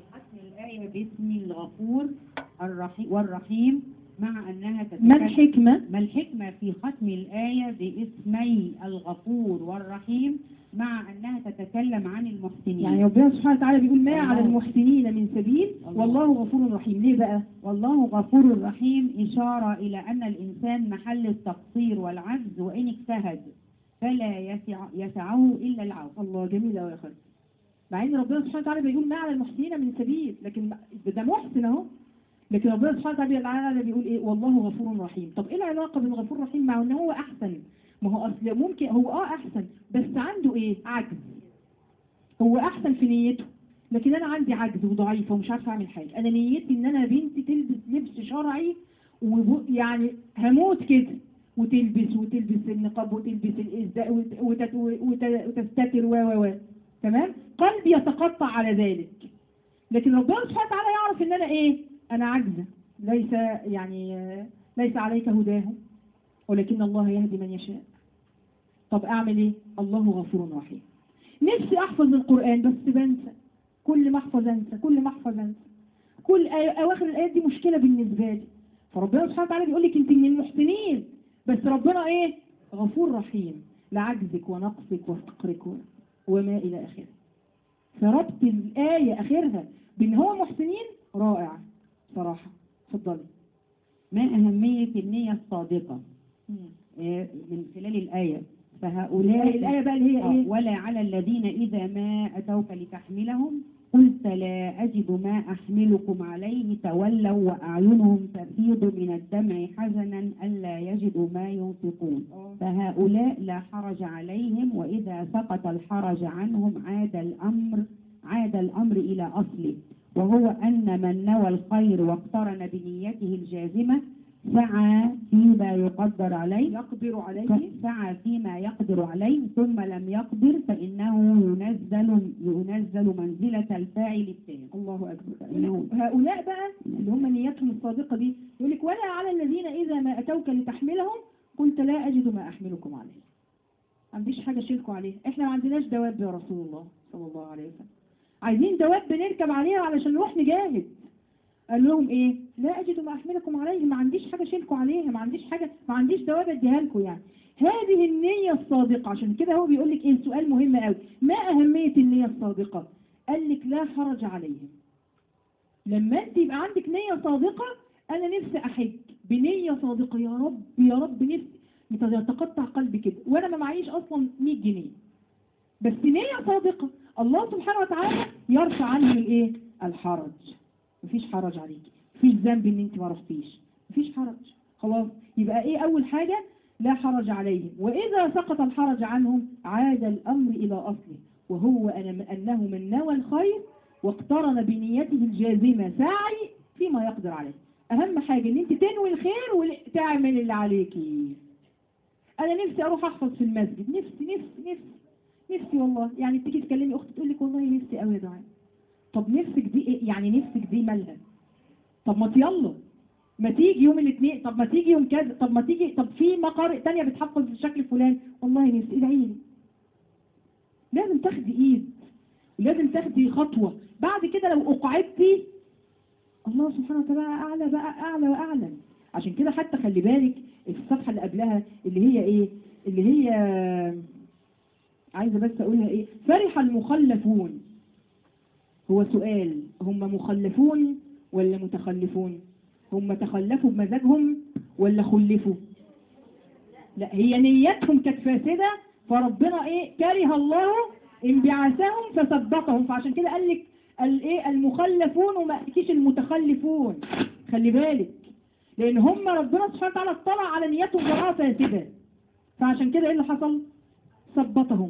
ختم الآية باسم الغفور الرحيم والرحيم مع أنها تتكلم ما الحكمة ما الحكمة في ختم الآية باسمي الغفور والرحيم مع أنها تتكلم عن المحسنين يعني ربنا سبحانه وتعالى بيقول ما الله. على المحسنين من سبيل الله. والله غفور رحيم ليه بقى والله غفور رحيم إشارة إلى أن الإنسان محل التقصير والعجز وإن اجتهد فلا يسع يسعه إلا العفو الله جميل قوي يا خالد مع ان ربنا سبحانه وتعالى بيقول ما على المحسنين من سبيل لكن ده محسن اهو لكن ربنا سبحانه وتعالى بيقول ايه والله غفور رحيم طب ايه العلاقه بين غفور رحيم مع ان هو احسن ما هو اصل ممكن هو اه احسن بس عنده ايه عجز هو احسن في نيته لكن انا عندي عجز وضعيفه ومش عارفه اعمل حاجه انا نيتي ان انا بنتي تلبس لبس شرعي ويعني هموت كده وتلبس وتلبس النقاب وتلبس الازداء وت- وتت- وت- وتستتر و و و تمام قلبي يتقطع على ذلك لكن ربنا سبحانه وتعالى يعرف ان انا ايه انا عاجزه ليس يعني آه، ليس عليك هداهم ولكن الله يهدي من يشاء طب اعمل ايه الله غفور رحيم نفسي احفظ القران بس بنسى كل ما احفظ انسى كل ما احفظ انسى كل آي- اواخر الايات دي مشكله بالنسبه لي فربنا سبحانه وتعالى بيقول لك انت من المحسنين بس ربنا ايه غفور رحيم لعجزك ونقصك وفقرك و- وما الى اخره فربط الايه اخرها بان هو محسنين رائع صراحه اتفضلي ما أهمية النية الصادقة آه، من خلال الآية فهؤلاء الآية بقى اللي هي آه، إيه؟ ولا على الذين إذا ما أتوك لتحملهم قلت لا أجد ما أحملكم عليه تولوا وأعينهم تفيض من الدمع حزنا ألا يجدوا ما ينفقون فهؤلاء لا حرج عليهم وإذا سقط الحرج عنهم عاد الأمر عاد الأمر إلى أصله وهو أن من نوى الخير واقترن بنيته الجازمة سعى فيما يقدر عليه يقدر عليه سعى فيما يقدر عليه ثم لم يقدر فإنه ينزل ينزل منزلة الفاعل التام الله اكبر إنه هؤلاء بقى اللي هم نيتهم الصادقه دي يقول لك ولا على الذين اذا ما اتوك لتحملهم قلت لا اجد ما احملكم عليه ما عنديش حاجه اشيلكم عليها احنا ما عندناش دواب يا رسول الله صلى الله عليه وسلم عايزين دواب بنركب عليها علشان نروح نجاهد قال لهم ايه لا اجد ما احملكم عليه ما عنديش حاجه اشيلكم عليها ما عنديش حاجه ما عنديش دواب اديها لكم يعني هذه النيه الصادقه عشان كده هو بيقول لك ايه سؤال مهم قوي ما اهميه النيه الصادقه قال لك لا حرج عليهم لما انت يبقى عندك نية صادقة انا نفسي احج بنية صادقة يا رب يا رب نفسي يتقطع قلبي كده وانا ما معيش اصلا 100 جنيه بس نية صادقة الله سبحانه وتعالى يرفع عنه الايه الحرج مفيش حرج عليك مفيش ذنب ان انت ما رحتيش مفيش حرج خلاص يبقى ايه اول حاجة لا حرج عليهم واذا سقط الحرج عنهم عاد الامر الى اصله وهو أن- انه من نوى الخير واقترن بنيته الجازمة سعي فيما يقدر عليه أهم حاجة إن أنت تنوي الخير وتعمل اللي عليكي أنا نفسي أروح أحفظ في المسجد نفسي نفسي نفسي نفسي والله يعني تيجي تكلمي أختي تقول لك والله نفسي قوي يا دعاء طب نفسك دي إيه؟ يعني نفسك دي مالها طب ما يلا ما تيجي يوم الاثنين طب ما تيجي يوم كذا طب ما تيجي طب في مقارئ تانية بتحفظ بالشكل الفلاني والله نفسي ادعي لي لازم تاخدي ايد لازم تاخدي خطوة بعد كده لو أقعدتي الله سبحانه وتعالى أعلى بقى أعلى وأعلى عشان كده حتى خلي بالك الصفحة اللي قبلها اللي هي إيه اللي هي عايزة بس أقولها إيه فرح المخلفون هو سؤال هم مخلفون ولا متخلفون هم تخلفوا بمزاجهم ولا خلفوا لا هي نيتهم كانت فاسدة فربنا ايه كره الله انبعاثهم فثبتهم فعشان كده قال لك الايه المخلفون وما قالكيش المتخلفون خلي بالك لان هم ربنا سبحانه وتعالى اطلع على نيتهم وراه فاسدة فعشان كده ايه اللي حصل ثبتهم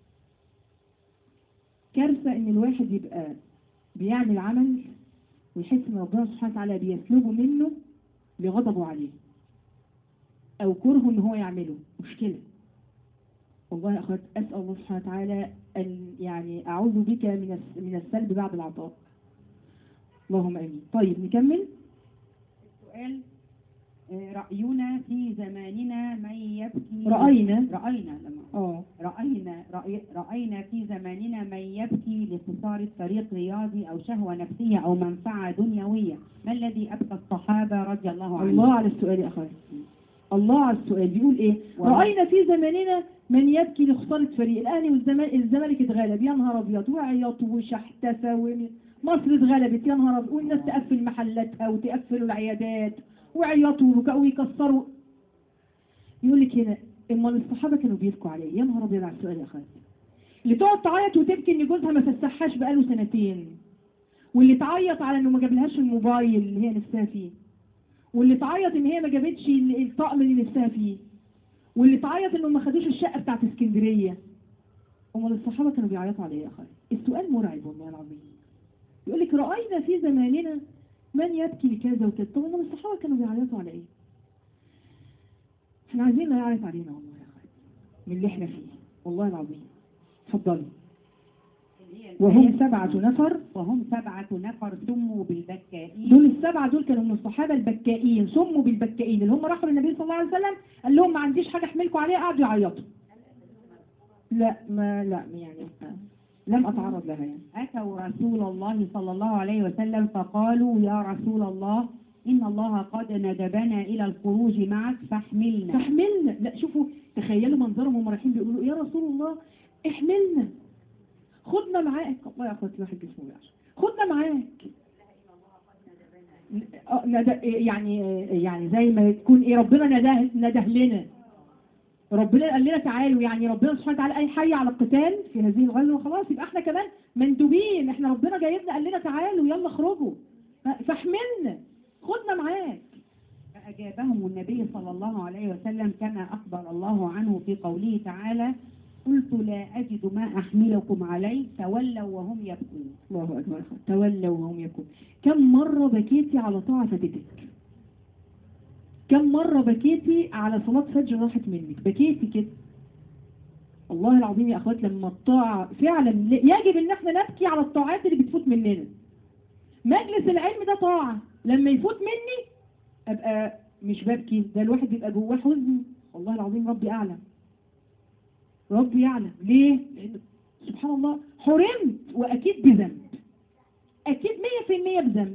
كارثة ان الواحد يبقى بيعمل عمل ويحس ان ربنا سبحانه وتعالى بيسلبه منه لغضبه عليه او كرهه ان هو يعمله مشكلة والله يا اخوات اسال الله سبحانه وتعالى ان يعني اعوذ بك من الس- من السلب بعد العطاء اللهم امين طيب نكمل السؤال آه، رأينا في زماننا من يبكي رأينا رأينا لما اه رأينا رأي رأينا في زماننا من يبكي لقصار الطريق رياضي أو شهوة نفسية أو منفعة دنيوية ما الذي أبكى الصحابة رضي الله عنهم الله على السؤال يا أخوي الله على السؤال بيقول ايه وما- رأينا في زماننا من يبكي لخسارة فريق الأهلي والزمالك الزمالك اتغلب يا نهار أبيض وعياط وشحتفة ومصر اتغلبت يا نهار أبيض والناس تقفل محلاتها وتقفلوا العيادات وعياطوا وبكاء ويكسروا يقول لك هنا امال الصحابة كانوا بيبكوا عليه يا نهار أبيض على السؤال يا أخوي اللي تقعد تعيط وتبكي إن جوزها ما فسحهاش بقاله سنتين واللي تعيط على إنه ما جابلهاش الموبايل اللي هي نفسها فيه واللي تعيط ان هي ما جابتش ال- الطقم اللي نفسها فيه واللي تعيط انه ما خدوش الشقه بتاعت اسكندريه امال الصحابه كانوا بيعيطوا على ايه يا اخي السؤال مرعب والله العظيم يقول لك راينا في زماننا من يبكي لكذا وكذا طب امال الصحابه كانوا بيعيطوا على ايه احنا عايزين يعيط علينا والله يا اخي من اللي احنا فيه والله العظيم اتفضلي وهم سبعة نفر وهم سبعة نفر سموا بالبكائين دول السبعة دول كانوا من الصحابة البكائين سموا بالبكائين اللي هم راحوا للنبي صلى الله عليه وسلم قال لهم ما عنديش حاجة احملكم عليها قعدوا يعيطوا لا ما لا يعني لم اتعرض لها يعني أتوا رسول الله صلى الله عليه وسلم فقالوا يا رسول الله إن الله قد ندبنا إلى الخروج معك فاحملنا تحملنا لا شوفوا تخيلوا منظرهم هم رايحين بيقولوا له، يا رسول الله احملنا خدنا معاك الله يا اخواتي الواحد جسمه بيعش خدنا معاك آه، ند- يعني يعني زي ما تكون ايه ربنا نده نده لنا ربنا قال لنا تعالوا يعني ربنا سبحانه وتعالى اي حي على القتال في هذه الغزوه خلاص يبقى احنا كمان مندوبين احنا ربنا جايبنا قال لنا تعالوا يلا اخرجوا ف- فاحملنا خدنا معاك فأجابهم النبي صلى الله عليه وسلم كما أخبر الله عنه في قوله تعالى قلت لا أجد ما أحملكم عليه تولوا وهم يبكون الله أكبر تولوا وهم يكون كم مرة بكيتي على طاعة فاتتك كم مرة بكيتي على صلاة فجر راحت منك بكيتي كده والله العظيم يا أخوات لما الطاعة فعلا ل- يجب ان احنا نبكي على الطاعات اللي بتفوت مننا مجلس العلم ده طاعة لما يفوت مني ابقى مش ببكي ده الواحد بيبقى جواه حزن والله العظيم ربي اعلم ربي يعلم ليه؟ لأن سبحان الله حرمت وأكيد بذنب أكيد مية في المية بذنب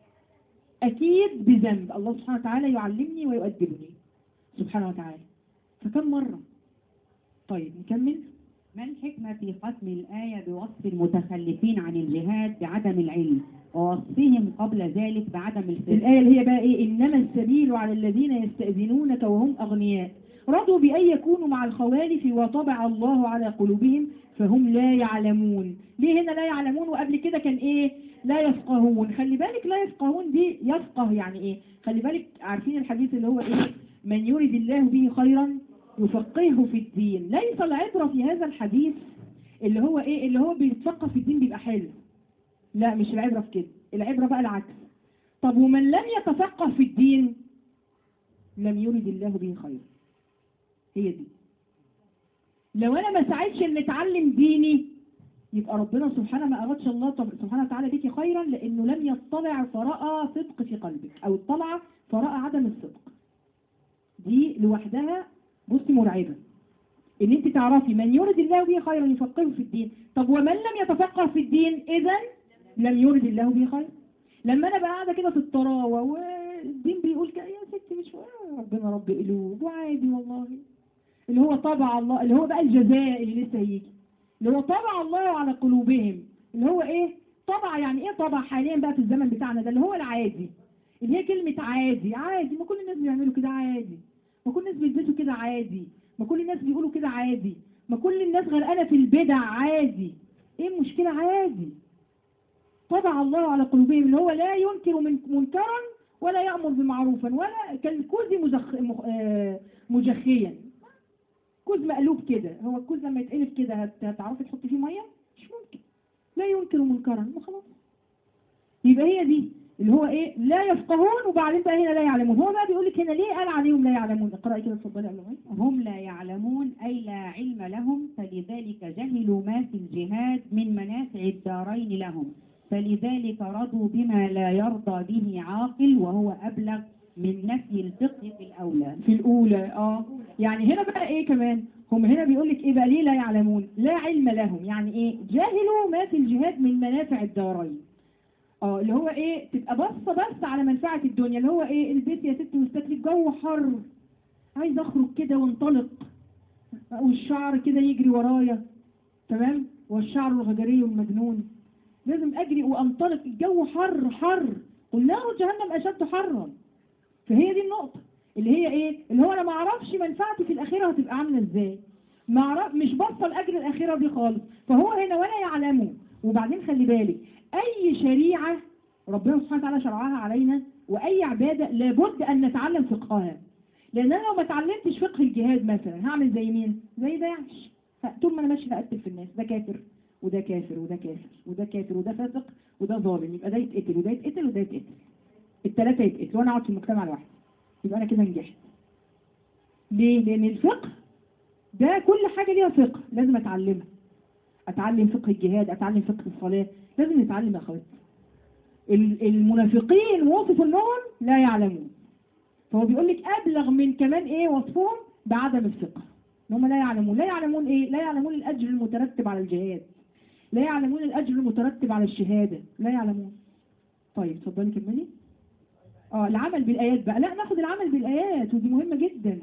أكيد بذنب الله سبحانه وتعالى يعلمني ويؤدبني سبحانه وتعالى فكم مرة طيب نكمل ما الحكمة في ختم الآية بوصف المتخلفين عن الجهاد بعدم العلم ووصفهم قبل ذلك بعدم الفهم الآية اللي هي بقى إيه إنما السبيل على الذين يستأذنونك وهم أغنياء رضوا بأن يكونوا مع الخوالف وطبع الله على قلوبهم فهم لا يعلمون ليه هنا لا يعلمون وقبل كده كان إيه لا يفقهون خلي بالك لا يفقهون دي يفقه يعني إيه خلي بالك عارفين الحديث اللي هو إيه من يريد الله به خيرا يفقهه في الدين ليس العبرة في هذا الحديث اللي هو إيه اللي هو بيتفقه في الدين بيبقى حلو لا مش العبرة في كده العبرة بقى العكس طب ومن لم يتفقه في الدين لم يرد الله به خير هي دي لو انا ما ساعدش ان اتعلم ديني يبقى ربنا سبحانه ما ارادش الله طب- سبحانه وتعالى بك خيرا لانه لم يطلع فراى صدق في قلبك او اطلع فراى عدم الصدق دي لوحدها بصي مرعبه ان انت تعرفي من يرد الله به خيرا يفقهه في الدين طب ومن لم يتفقه في الدين اذا لم يرد الله به خير لما انا بقى قاعده كده في الطراوه والدين بيقول كده يا ستي مش آه، ربنا رب قلوب وعادي والله اللي هو طبع الله اللي هو بقى الجزاء اللي لسه هيجي اللي هو طبع الله على قلوبهم اللي هو ايه طبع يعني ايه طبع حاليا بقى في الزمن بتاعنا ده اللي هو العادي اللي هي كلمة عادي عادي ما كل الناس بيعملوا كده عادي ما كل الناس بيلبسوا كده عادي ما كل الناس بيقولوا كده عادي ما كل الناس غرقانة في البدع عادي ايه المشكلة عادي طبع الله على قلوبهم اللي هو لا ينكر من منكرا ولا يأمر بمعروفا ولا كالكوز مزخ... مخ... آه، مجخيا كوز مقلوب كده هو الكوز لما يتقلب كده هت- هتعرفي تحطي فيه ميه مش ممكن لا ينكر منكرا وخلاص يبقى هي دي اللي هو ايه لا يفقهون وبعدين بقى هنا لا يعلمون هو بقى بيقول لك هنا ليه قال عليهم لا يعلمون اقراي كده اتفضلي قبل ما هم لا يعلمون أي لا علم لهم فلذلك جهلوا ما في الجهاد من منافع الدارين لهم فلذلك رضوا بما لا يرضى به عاقل وهو أبلغ من نفي الفقه في الأولى في الأولى اه يعني هنا بقى ايه كمان هم هنا بيقول لك ايه بقى ليه لا يعلمون لا علم لهم يعني ايه جاهلوا ما في الجهاد من منافع الدارين اه اللي هو ايه تبقى بصه بس على منفعه الدنيا اللي هو ايه البيت يا ست مستكفي الجو حر عايز اخرج كده وانطلق والشعر كده يجري ورايا تمام والشعر الغجري المجنون لازم اجري وانطلق الجو حر حر قل نار جهنم اشد حرا فهي دي النقطه اللي هي ايه اللي هو انا ما اعرفش منفعتي في الاخره هتبقى عامله ازاي ما اعرف مش باصه لاجر الاخره دي خالص فهو هنا ولا يعلموا وبعدين خلي بالك اي شريعه ربنا سبحانه وتعالى شرعها علينا واي عباده لابد ان نتعلم فقهها لان انا لو ما اتعلمتش فقه الجهاد مثلا هعمل زي مين زي داعش ه- طول ما انا ماشي بقتل في الناس ده كافر وده كافر وده كافر وده كافر وده فاسق وده ظالم يبقى ده يتقتل وده يتقتل وده يتقتل الثلاثه يتقتلوا وانا اقعد في المجتمع لوحدي يبقى انا كده نجحت ليه لان الفقه ده كل حاجه ليها فقه لازم اتعلمها اتعلم فقه الجهاد اتعلم فقه الصلاه لازم نتعلم يا اخواتي ال- المنافقين وصفوا انهم لا يعلمون فهو بيقول لك ابلغ من كمان ايه وصفهم بعدم الفقه ان هم لا يعلمون لا يعلمون ايه لا يعلمون الاجر المترتب على الجهاد لا يعلمون الاجر المترتب على الشهاده لا يعلمون طيب اتفضلي كملي اه العمل بالايات بقى لا ناخد العمل بالايات ودي مهمه جدا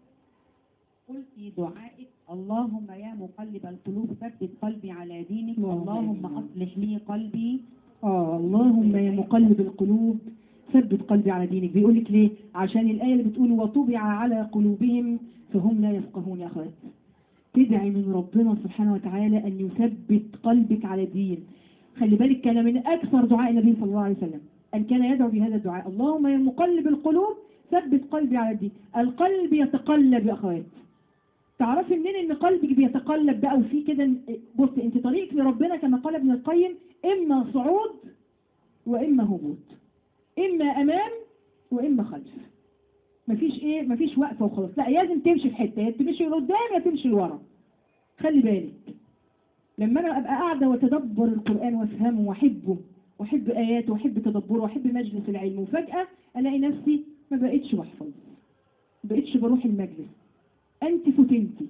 قل في دعائك اللهم يا مقلب القلوب ثبت قلبي على دينك اللهم اللهم آمين. أصلح لي قلبي اه اللهم يا مقلب القلوب ثبت قلبي على دينك بيقول لك ليه عشان الآية اللي بتقول وطبع على قلوبهم فهم لا يفقهون يا أخوات تدعي من ربنا سبحانه وتعالى أن يثبت قلبك على الدين خلي بالك كان من أكثر دعاء النبي صلى الله عليه وسلم أن كان يدعو بهذا الدعاء اللهم يا مقلب القلوب ثبت قلبي على الدين القلب يتقلب يا أخوات تعرفي منين ان قلبك بيتقلب بقى وفي كده بص انت طريقك لربنا كما قال ابن القيم اما صعود واما هبوط اما امام واما خلف مفيش ايه مفيش وقفه وخلاص لا لازم تمشي في حته يا تمشي لقدام يا تمشي لورا خلي بالك لما انا ابقى قاعده واتدبر القران وافهمه واحبه واحب اياته واحب تدبره واحب مجلس العلم وفجاه الاقي نفسي ما بقتش بحفظ ما بقتش بروح المجلس أنت فتنتي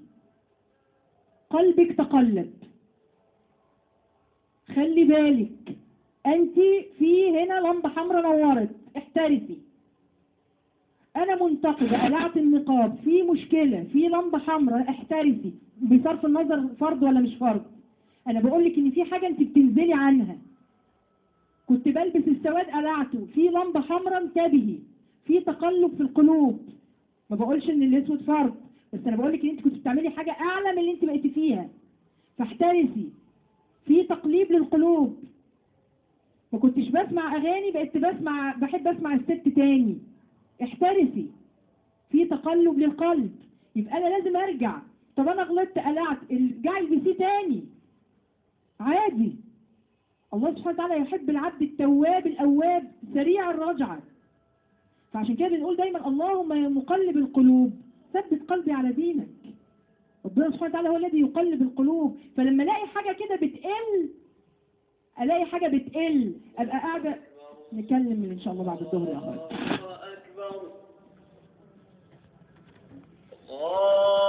قلبك تقلب خلي بالك أنت في هنا لمبة حمراء نورت احترسي أنا منتقدة قلعت النقاب في مشكلة في لمبة حمراء احترسي بصرف النظر فرض ولا مش فرض أنا بقول لك إن في حاجة أنت بتنزلي عنها كنت بلبس السواد قلعته في لمبة حمراء انتبهي في تقلب في القلوب ما بقولش ان الاسود فرض بس انا بقول لك ان انت كنت بتعملي حاجه اعلى من اللي انت بقيتي فيها فاحترسي في تقليب للقلوب ما كنتش بسمع اغاني بقيت بسمع بحب اسمع الست تاني احترسي في تقلب للقلب يبقى انا لازم ارجع طب انا غلطت قلعت ارجعي البسيه تاني عادي الله سبحانه وتعالى يحب العبد التواب الاواب سريع الرجعه فعشان كده بنقول دايما اللهم يا مقلب القلوب ثبت قلبي على دينك ربنا سبحانه وتعالى هو الذي يقلب القلوب فلما الاقي حاجه كده بتقل الاقي حاجه بتقل ابقى قاعده نكلم ان شاء الله بعد الظهر يا اخويا الله أكبر الله